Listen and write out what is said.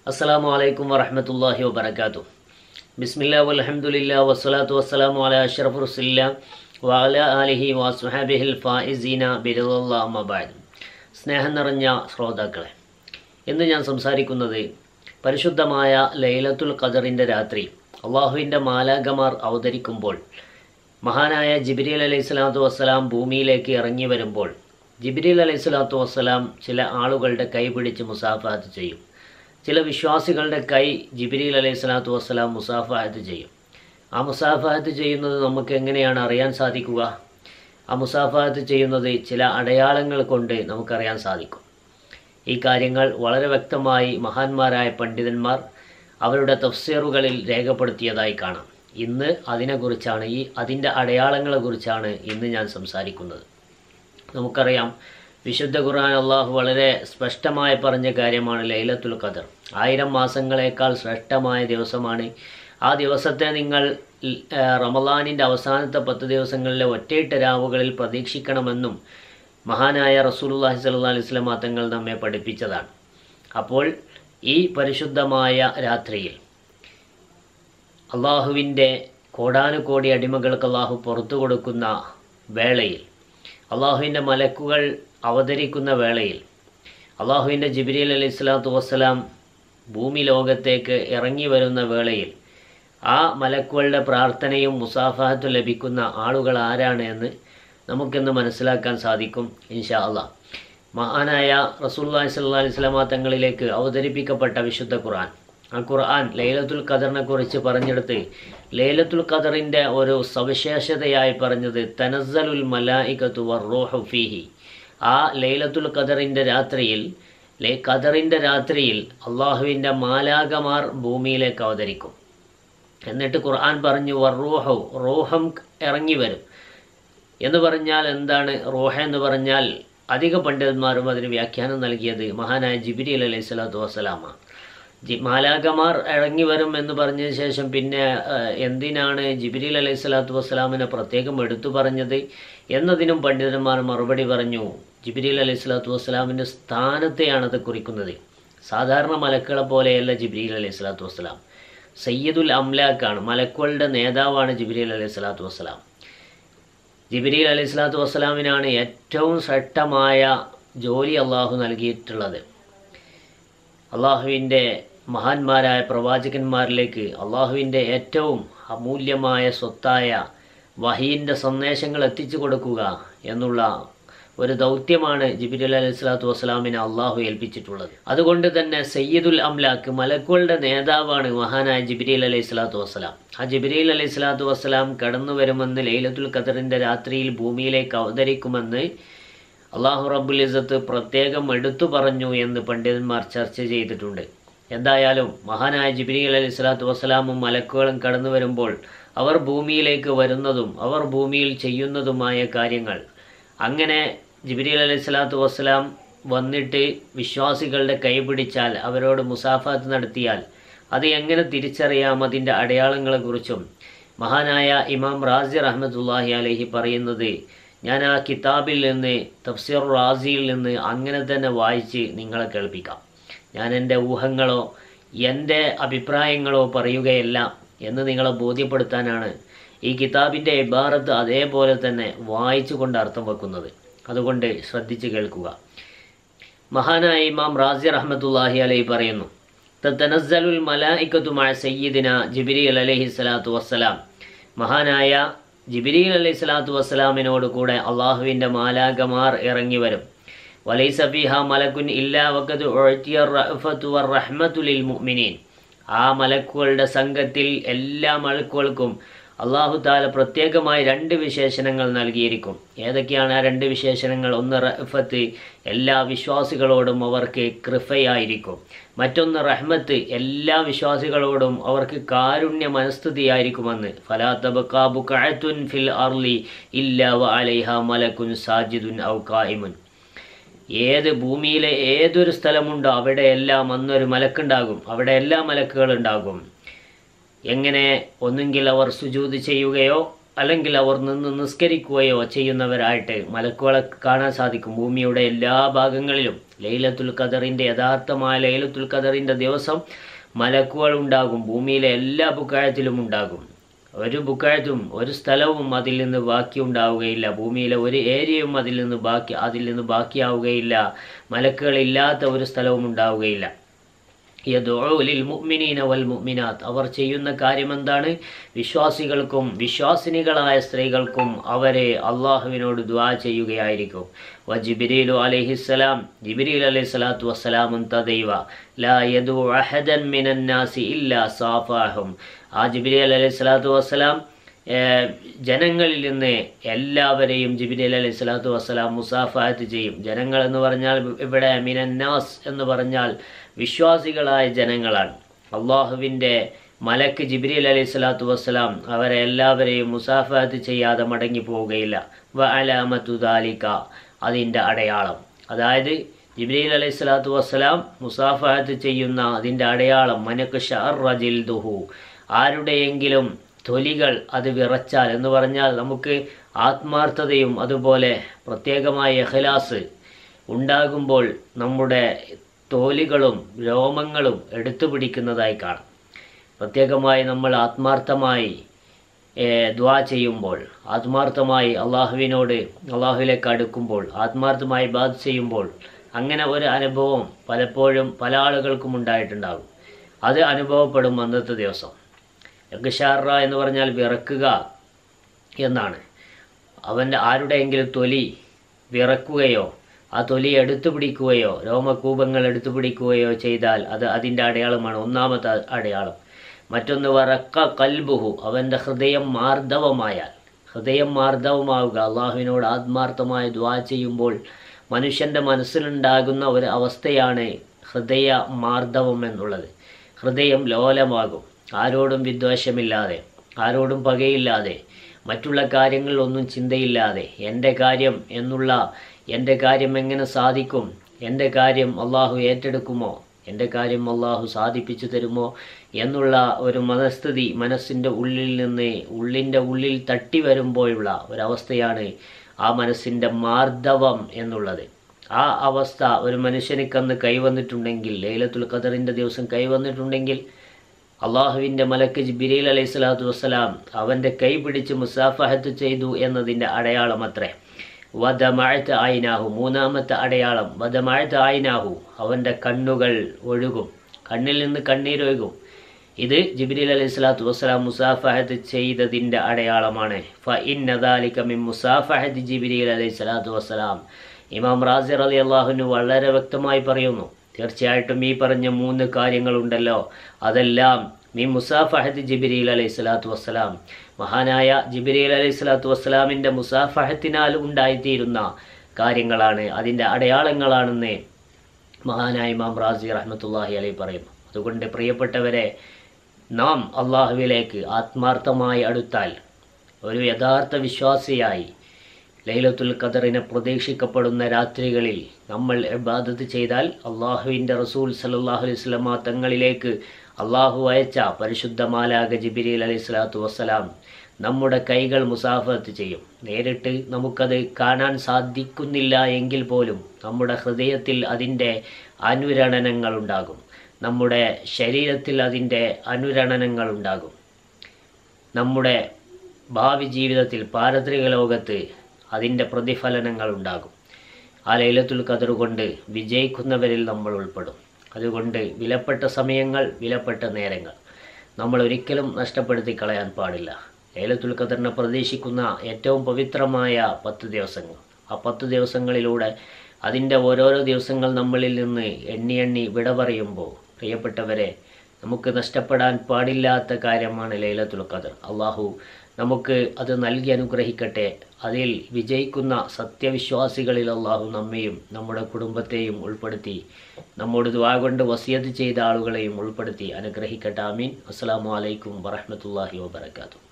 അസ്സലാമു അലൈക്കും വറഹ്മത്തുള്ളാഹി വബറകാതുഹു ബിസ്മില്ലാ വൽഹംദുലില്ലാ വസ്സലാത്തു വസ്സലാമു അലാ അഷ്റഫി റസൂലില്ലാ വഅല ആലിഹി വസ്വഹാബിഹിൽ ഫായിസീന ബിറദല്ലാഹി അമ്മാ ബഅദ് സ്നേഹം നിറഞ്ഞ ശ്രോതാക്കളെ ഇന്ന് ഞാൻ സംസാരിക്കുന്നത് പരിശുദ്ധമായ ലൈലത്തുൽ ഖദറിൻ്റെ രാത്രി അള്ളാഹുവിൻ്റെ മാലാകമാർ അവതരിക്കുമ്പോൾ മഹാനായ ജിബ്രീൽ അലൈഹി സ്വലാത്തു വസ്സലാം ഭൂമിയിലേക്ക് ഇറങ്ങി വരുമ്പോൾ ജിബ്രീൽ അലൈഹി സ്വലാത്തു വസ്സലാം ചില ആളുകളുടെ കൈ പിടിച്ച് മുസാഫാത്ത് ചെയ്യും ചില വിശ്വാസികളുടെ കൈ ജിബ്രീൽ അലൈഹി സ്വലാത്തു വസ്സലാം മുസാഫാത്ത് ചെയ്യും ആ മുസാഫാത്ത് ചെയ്യുന്നത് നമുക്ക് എങ്ങനെയാണ് അറിയാൻ സാധിക്കുക ആ മുസാഫാത്ത് ചെയ്യുന്നത് ചില അടയാളങ്ങൾ കൊണ്ട് നമുക്കറിയാൻ സാധിക്കും ഈ കാര്യങ്ങൾ വളരെ വ്യക്തമായി മഹാന്മാരായ പണ്ഡിതന്മാർ അവരുടെ തഫ്സീറുകളിൽ രേഖപ്പെടുത്തിയതായി കാണാം ഇന്ന് അതിനെക്കുറിച്ചാണ് ഈ അതിൻ്റെ അടയാളങ്ങളെക്കുറിച്ചാണ് ഇന്ന് ഞാൻ സംസാരിക്കുന്നത് നമുക്കറിയാം വിശുദ്ധ ഖുർആൻ അള്ളാഹു വളരെ സ്പഷ്ടമായി പറഞ്ഞ കാര്യമാണ് ലൈലത്തുൽ ഖദർ ആയിരം മാസങ്ങളേക്കാൾ ശ്രേഷ്ഠമായ ദിവസമാണ് ആ ദിവസത്തെ നിങ്ങൾ റമലാനിൻ്റെ അവസാനത്തെ പത്ത് ദിവസങ്ങളിലെ ഒറ്റയിട്ട രാവുകളിൽ പ്രതീക്ഷിക്കണമെന്നും മഹാനായ റസൂലുള്ളാഹി സ്വല്ലല്ലാഹി അലൈഹി വസല്ലം തങ്ങൾ നമ്മെ പഠിപ്പിച്ചതാണ് അപ്പോൾ ഈ പരിശുദ്ധമായ രാത്രിയിൽ അള്ളാഹുവിൻ്റെ കോടാനുകോടി അടിമകൾക്ക് അള്ളാഹു പുറത്തു കൊടുക്കുന്ന വേളയിൽ അള്ളാഹുവിൻ്റെ മലക്കുകൾ അവതരിക്കുന്ന വേളയിൽ അള്ളാഹുവിൻ്റെ ജിബ്രീൽ അലൈഹി സ്വലാത്തു വസ്സലാം ഭൂമി ലോകത്തേക്ക് ഇറങ്ങി വരുന്ന വേളയിൽ ആ മലക്കുകളുടെ പ്രാർത്ഥനയും മുസാഫാഹത്തും ലഭിക്കുന്ന ആളുകൾ ആരാണ് എന്ന് നമുക്കിന്ന് മനസ്സിലാക്കാൻ സാധിക്കും ഇൻഷാ അള്ളാഹ് മഹാനായ റസൂല്ലാഹി സ്വല്ലല്ലാഹി അലൈഹി വസല്ലമ തങ്ങളിലേക്ക് അവതരിപ്പിക്കപ്പെട്ട വിശുദ്ധ ഖുർആൻ ആ ഖുർആൻ ലൈലത്തുൽ ഖദറിനെ കുറിച്ച് പറഞ്ഞെടുത്ത് ലൈലത്തുൽ ഖദറിൻ്റെ ഒരു സവിശേഷതയായി പറഞ്ഞത് തനസ്സലുൽ മലായികത്തു വർറൂഹു ഫീഹി ആ ലൈലത്തുൽ ഖദറിൻ്റെ രാത്രിയിൽ ലേ ഖദറിൻ്റെ രാത്രിയിൽ അള്ളാഹുവിൻ്റെ മാലാകമാർ ഭൂമിയിലേക്ക് അവതരിക്കും എന്നിട്ട് ഖുർആൻ പറഞ്ഞു വർറൂഹു റൂഹം ഇറങ്ങി വരും എന്ന് പറഞ്ഞാൽ എന്താണ് റൂഹ എന്ന് പറഞ്ഞാൽ അധിക പണ്ഡിതന്മാരും അതിന് വ്യാഖ്യാനം നൽകിയത് മഹാനായ ജിബിരി അലൈഹി സ്വലാത്തു വസ്സലാമാണ് ജി മാലാകമാർ ഇറങ്ങി വരും എന്ന് പറഞ്ഞതിന് ശേഷം പിന്നെ എന്തിനാണ് ജിബിരിൽ അലൈഹി സ്വലാത്തു വസ്സലാമിനെ പ്രത്യേകം എടുത്തു പറഞ്ഞത് എന്നതിനും പണ്ഡിതന്മാർ മറുപടി പറഞ്ഞു ജിബിരിൽ അലൈഹി സ്വലാത്തു വസ്സലാമിൻ്റെ സ്ഥാനത്തെയാണത് കുറിക്കുന്നത് സാധാരണ മലക്കുകളെ പോലെയല്ല ജിബ്രീൽ അലൈഹി സ്വലാത്തു വസ്സലാം സയ്യിദുൽ അംലാക്കാണ് മലക്കുകളുടെ നേതാവാണ് ജിബ്രീൽ അലൈഹി സ്വലാത്തു വസ്സലാം ജിബ്രീൽ അലൈഹി സ്വലാത്തു വസ്സലാമിനാണ് ഏറ്റവും ശ്രേഷ്ഠമായ ജോലി അള്ളാഹു നൽകിയിട്ടുള്ളത് അള്ളാഹുവിൻ്റെ മഹാന്മാരായ പ്രവാചകന്മാരിലേക്ക് അള്ളാഹുവിൻ്റെ ഏറ്റവും അമൂല്യമായ സ്വത്തായ വഹീൻ്റെ സന്ദേശങ്ങൾ എത്തിച്ചു കൊടുക്കുക എന്നുള്ള ഒരു ദൗത്യമാണ് ജിബിരി അലൈഹി സ്വലാത്തു വസ്സലാമിനെ അള്ളാഹു ഏൽപ്പിച്ചിട്ടുള്ളത് അതുകൊണ്ട് തന്നെ സയ്യിദുൽ അംലാക്ക് മലക്കുകളുടെ നേതാവാണ് മഹാനായ ജിബിരിൽ അലൈഹി സ്വലാത്തു വസ്സലാം ആ ജിബിരിൽ അലൈഹി സ്വലാത്തു വസ്സലാം കടന്നു വരുമെന്ന് ലൈലത്തുൽ ഖദറിൻ്റെ രാത്രിയിൽ ഭൂമിയിലേക്ക് അവതരിക്കുമെന്ന് അള്ളാഹു റബ്ബുൽ ഇസത്ത് പ്രത്യേകം എടുത്തു പറഞ്ഞു എന്ന് പണ്ഡിതന്മാർ ചർച്ച ചെയ്തിട്ടുണ്ട് എന്തായാലും മഹാനായ ജിബിരി അലൈഹി സ്വലാത്തു വസ്സലാമും മലക്കുകളും കടന്നു വരുമ്പോൾ അവർ ഭൂമിയിലേക്ക് വരുന്നതും അവർ ഭൂമിയിൽ ചെയ്യുന്നതുമായ കാര്യങ്ങൾ അങ്ങനെ ജിബിരി അലൈഹി സ്വലാത്തു വസ്സലാം വന്നിട്ട് വിശ്വാസികളുടെ കൈ പിടിച്ചാൽ അവരോട് മുസാഫാത്ത് നടത്തിയാൽ അത് എങ്ങനെ തിരിച്ചറിയാം അതിൻ്റെ അടയാളങ്ങളെക്കുറിച്ചും മഹാനായ ഇമാം റാസി റഹ്മത്തുല്ലാഹി അലഹി പറയുന്നത് ഞാൻ ആ കിതാബിൽ നിന്ന് തഫ്സീർ റാസിയിൽ നിന്ന് അങ്ങനെ തന്നെ വായിച്ച് നിങ്ങളെ കേൾപ്പിക്കാം ഞാൻ എൻ്റെ ഊഹങ്ങളോ എൻ്റെ അഭിപ്രായങ്ങളോ പറയുകയല്ല എന്ന് നിങ്ങളെ ബോധ്യപ്പെടുത്താനാണ് ഈ കിതാബിൻ്റെ ഇബാറത്ത് അതേപോലെ തന്നെ വായിച്ചു കൊണ്ട് അർത്ഥം വെക്കുന്നത് അതുകൊണ്ട് ശ്രദ്ധിച്ച് കേൾക്കുക മഹാനായ ഇമാം റാസി റഹ്മത്തുല്ലാഹി അലൈഹി പറയുന്നു തനസ്സലുൽ മലായിക്കത്തുമായ സയ്യിദിന ജിബിരി അലൈഹി സ്വലാത്തു വസ്സലാം മഹാനായ ജിബിരിൽ അലൈഹി സ്വലാത്തു വസ്സലാമിനോട് കൂടെ അള്ളാഹുവിൻ്റെ മാലാകമാർ ഇറങ്ങി വരും വലൈസ ഫിഹ മലക്കുൻ ഇല്ലാ വഖദ് ഉഅ്തിയ റഅഫത്തു വറഹ്മത്തു ലിൽ മുഅ്മിനീൻ ആ മലക്കുകളുടെ സംഘത്തിൽ എല്ലാ മലക്കുകൾക്കും അള്ളാഹു താല പ്രത്യേകമായി രണ്ട് വിശേഷണങ്ങൾ നൽകിയിരിക്കും ഏതൊക്കെയാണ് ആ രണ്ട് വിശേഷണങ്ങൾ ഒന്ന് റഫത്ത് എല്ലാ വിശ്വാസികളോടും അവർക്ക് കൃഫയായിരിക്കും മറ്റൊന്ന് റഹ്മത്ത് എല്ലാ വിശ്വാസികളോടും അവർക്ക് കാരുണ്യ മനസ്ഥിതിയായിരിക്കുമെന്ന് ഫലാത്തബക്കാബു കഅത്തുൻ ഫിൽ അർലി ഇല്ല വ അലൈഹ മലക്കുൻ സാജിദുൻ ഔ കായിമുൻ ഏത് ഭൂമിയിലെ ഏതൊരു സ്ഥലമുണ്ടോ അവിടെയെല്ലാം അന്നൊരു മലക്കുണ്ടാകും അവിടെ എല്ലാ മലക്കുകളുണ്ടാകും എങ്ങനെ ഒന്നുകിൽ അവർ സുജൂത് ചെയ്യുകയോ അല്ലെങ്കിൽ അവർ നിന്ന് നിസ്കരിക്കുകയോ ചെയ്യുന്നവരായിട്ട് മലക്കുകളെ കാണാൻ സാധിക്കും ഭൂമിയുടെ എല്ലാ ഭാഗങ്ങളിലും ലൈലത്തുൽ ഖദറിൻ്റെ യഥാർത്ഥമായ ലൈലത്തുൽ ഖദറിൻ്റെ ദിവസം മലക്കുകൾ ഉണ്ടാകും ഭൂമിയിലെ എല്ലാ ബുക്കായത്തിലും ഉണ്ടാകും ഒരു ബുക്കായത്തും ഒരു സ്ഥലവും അതിൽ നിന്ന് ബാക്കി ഉണ്ടാവുകയില്ല ഭൂമിയിലെ ഒരു ഏരിയയും അതിൽ നിന്ന് ബാക്കി അതിൽ നിന്ന് ബാക്കിയാവുകയില്ല മലക്കുകളില്ലാത്ത ഒരു സ്ഥലവും ഉണ്ടാവുകയില്ല യദുലിൽ മുഅ്മിനീന വൽ മുഅ്മിനാത്ത് അവർ ചെയ്യുന്ന കാര്യം എന്താണ് വിശ്വാസികൾക്കും വിശ്വാസിനികളായ സ്ത്രീകൾക്കും അവരെ അള്ളാഹുവിനോട് ദ്വാ ചെയ്യുകയായിരിക്കും വ ജിബ്രീലു അലൈഹിസ്സലാം ജിബ്രീൽ അലൈഹി സ്വലാത്തു വസ്സലാമുൻ തദൈവ ലാ യദു അഹദൻ മിനൻ നാസി ഇല്ലാ സാഫാഹും ആ ജിബ്രീൽ അലൈഹി സ്വലാത്തു വസ്സലാം ഏഹ് ജനങ്ങളിൽ നിന്ന് എല്ലാവരെയും ജിബിലി അലൈഹി സ്വലാത്തു വസ്സലാം മുസാഫാത്ത് ചെയ്യും ജനങ്ങൾ എന്ന് പറഞ്ഞാൽ ഇവിടെ മിനന്നാസ് എന്ന് പറഞ്ഞാൽ വിശ്വാസികളായ ജനങ്ങളാണ് അള്ളാഹുവിൻ്റെ മലക്ക് ജിബ്രീൽ അലൈഹി സ്വലാത്തു വസ്സലാം അവരെ എല്ലാവരെയും മുസാഫാത്ത് ചെയ്യാതെ മടങ്ങി പോവുകയില്ല വ അലാമത്തു ദാലിക അതിൻ്റെ അടയാളം അതായത് ജിബ്രീൽ അലൈഹി സ്വലാത്തു വസ്സലാം മുസാഫാത്ത് ചെയ്യുന്ന അതിൻ്റെ അടയാളം മനക്ക് ഷർ റജിൽ ദുഹു ആരുടെയെങ്കിലും തൊലികൾ അത് വിറച്ചാൽ എന്ന് പറഞ്ഞാൽ നമുക്ക് ആത്മാർത്ഥതയും അതുപോലെ പ്രത്യേകമായ എഹ്ലാസ് ഉണ്ടാകുമ്പോൾ നമ്മുടെ തോലുകളും രോമങ്ങളും എടുത്തു പിടിക്കുന്നതായി കാണാം പ്രത്യേകമായി നമ്മൾ ആത്മാർത്ഥമായി ഏഹ്, ദ്വാ ചെയ്യുമ്പോൾ ആത്മാർത്ഥമായി അള്ളാഹുവിനോട് അള്ളാഹുവിലേക്ക് അടുക്കുമ്പോൾ ആത്മാർത്ഥമായി ബാധ ചെയ്യുമ്പോൾ അങ്ങനെ ഒരു അനുഭവം പലപ്പോഴും പല ആളുകൾക്കും ഉണ്ടായിട്ടുണ്ടാകും അത് അനുഭവപ്പെടും അന്നത്തെ ദിവസം യഗ്ഷാറ എന്ന് പറഞ്ഞാൽ വിറക്കുക എന്നാണ് അവൻ്റെ ആരുടെയെങ്കിലും തൊലി വിറക്കുകയോ ആ തൊലി എടുത്തു പിടിക്കുകയോ രോമകൂപങ്ങൾ എടുത്തു പിടിക്കുകയോ ചെയ്താൽ അത് അതിൻ്റെ അടയാളമാണ് ഒന്നാമത്തെ അടയാളം മറ്റൊന്ന് വറക്ക കൽബുഹു അവൻ്റെ ഹൃദയം മാർദ്ദവമായാൽ ഹൃദയം മാർദ്ദവമാവുക അള്ളാഹുവിനോട് ആത്മാർത്ഥമായി ദ്വാ ചെയ്യുമ്പോൾ മനുഷ്യൻ്റെ മനസ്സിലുണ്ടാകുന്ന ഒരു അവസ്ഥയാണ് ഹൃദയ മാർദ്ദവം എന്നുള്ളത് ഹൃദയം ലോലമാകും ആരോടും വിദ്വേഷമില്ലാതെ ആരോടും പകയില്ലാതെ മറ്റുള്ള കാര്യങ്ങളിലൊന്നും ചിന്തയില്ലാതെ എൻ്റെ കാര്യം എന്നുള്ള എൻ്റെ കാര്യം എങ്ങനെ സാധിക്കും എൻ്റെ കാര്യം അള്ളാഹു ഏറ്റെടുക്കുമോ എൻ്റെ കാര്യം അള്ളാഹു സാധിപ്പിച്ചു തരുമോ എന്നുള്ള ഒരു മനസ്ഥിതി മനസ്സിൻ്റെ ഉള്ളിൽ നിന്ന് ഉള്ളിൻ്റെ ഉള്ളിൽ തട്ടി വരുമ്പോഴുള്ള ഒരവസ്ഥയാണ് ആ മനസ്സിൻ്റെ മാർദ്ദവം എന്നുള്ളത് ആ അവസ്ഥ ഒരു മനുഷ്യനിക്കന്ന് കൈവന്നിട്ടുണ്ടെങ്കിൽ ലൈലത്തുൽ ഖദറിൻ്റെ ദിവസം കൈവന്നിട്ടുണ്ടെങ്കിൽ അള്ളാഹുവിൻ്റെ മലക്ക് ജിബിരിൽ അലൈഹി സ്വലാത്തു വസ്സലാം അവൻ്റെ കൈ പിടിച്ച് മുസാഫഹത്ത് ചെയ്തു എന്നതിൻ്റെ അടയാളം അത്രേ വധമഴത്ത് ആയിനാഹു മൂന്നാമത്തെ അടയാളം വധമഴത്ത് ആയിനാഹു അവൻ്റെ കണ്ണുകൾ ഒഴുകും കണ്ണിൽ നിന്ന് കണ്ണീരൊഴുകും ഇത് ജിബ്രീൽ അലൈഹി സ്വലാത്തു വസ്സലാം മുസാഫഹത്ത് ചെയ്തതിൻ്റെ അടയാളമാണ് ഫ ഇന്നദാലിക മിൻ മുസാഫഹത്ത് ജിബ്രീൽ അലൈഹി സ്വലാത്തു വസ്സലാം ഇമാം റാസിർ അലി അള്ളാഹുവിന് വളരെ വ്യക്തമായി പറയുന്നു തീർച്ചയായിട്ടും ഈ പറഞ്ഞ മൂന്ന് കാര്യങ്ങളുണ്ടല്ലോ അതെല്ലാം മീ മുസാഫഹത്ത് ജിബിരിൽ അലൈഹി സ്വലാത്തു വസ്സലാം മഹാനായ ജിബിരിൽ അലൈഹി സ്വലാത്തു വസ്സലാമിൻ്റെ മുസാഫഹത്തിനാൽ ഉണ്ടായിത്തീരുന്ന കാര്യങ്ങളാണ് അതിൻ്റെ അടയാളങ്ങളാണെന്ന് മഹാനായ ഇമാം റാസി റഹ്മത്തുല്ലാഹി അലൈഹി പറയുന്നു അതുകൊണ്ട് പ്രിയപ്പെട്ടവരെ നാം അള്ളാഹുവിലേക്ക് ആത്മാർത്ഥമായി അടുത്താൽ ഒരു യഥാർത്ഥ വിശ്വാസിയായി ലൈലത്തുൽ ഖദറിനെ പ്രതീക്ഷിക്കപ്പെടുന്ന രാത്രികളിൽ നമ്മൾ ഇബാദത്ത് ചെയ്താൽ അള്ളാഹുവിൻ്റെ റസൂൽ സല്ലല്ലാഹു അലൈഹി വസല്ലമ തങ്ങളിലേക്ക് അള്ളാഹു അയച്ച പരിശുദ്ധ മാലാക ജിബിരിൽ അലൈഹി സ്വലാത്തു വസ്സലാം നമ്മുടെ കൈകൾ മുസാഫത്ത് ചെയ്യും നേരിട്ട് നമുക്കത് കാണാൻ സാധിക്കുന്നില്ല എങ്കിൽ പോലും നമ്മുടെ ഹൃദയത്തിൽ അതിൻ്റെ അനുരണനങ്ങൾ ഉണ്ടാകും നമ്മുടെ ശരീരത്തിൽ അതിൻ്റെ അനുരണനങ്ങൾ ഉണ്ടാകും നമ്മുടെ ഭാവി ജീവിതത്തിൽ പാരത്രിക ലോകത്ത് അതിൻ്റെ പ്രതിഫലനങ്ങൾ ഉണ്ടാകും ആ ലൈലത്തുൽ ഖദർ കൊണ്ട് വിജയിക്കുന്നവരിൽ നമ്മൾ ഉൾപ്പെടും അതുകൊണ്ട് വിലപ്പെട്ട സമയങ്ങൾ വിലപ്പെട്ട നേരങ്ങൾ നമ്മൾ ഒരിക്കലും നഷ്ടപ്പെടുത്തി കളയാൻ പാടില്ല ലൈലത്തുൽ ഖദറിനെ പ്രതീക്ഷിക്കുന്ന ഏറ്റവും പവിത്രമായ പത്ത് ദിവസങ്ങൾ ആ പത്ത് ദിവസങ്ങളിലൂടെ അതിൻ്റെ ഓരോരോ ദിവസങ്ങൾ നമ്മളിൽ നിന്ന് എണ്ണി എണ്ണി വിട പറയുമ്പോൾ പ്രിയപ്പെട്ടവരെ നമുക്ക് നഷ്ടപ്പെടാൻ പാടില്ലാത്ത കാര്യമാണ് ലൈലത്തുൽ ഖദർ അള്ളാഹു നമുക്ക് അത് നൽകി അനുഗ്രഹിക്കട്ടെ അതിൽ വിജയിക്കുന്ന സത്യവിശ്വാസികളിൽ അള്ളാഹു നമ്മയും നമ്മുടെ കുടുംബത്തെയും ഉൾപ്പെടുത്തി നമ്മോട് ദ്വാ കൊണ്ട് വസിയത്ത് ചെയ്ത ആളുകളെയും ഉൾപ്പെടുത്തി അനുഗ്രഹിക്കട്ടെ ആമീൻ അസ്സാം വലൈക്കും വറഹമത്തല്ലാഹി വാബർക്കാത്തു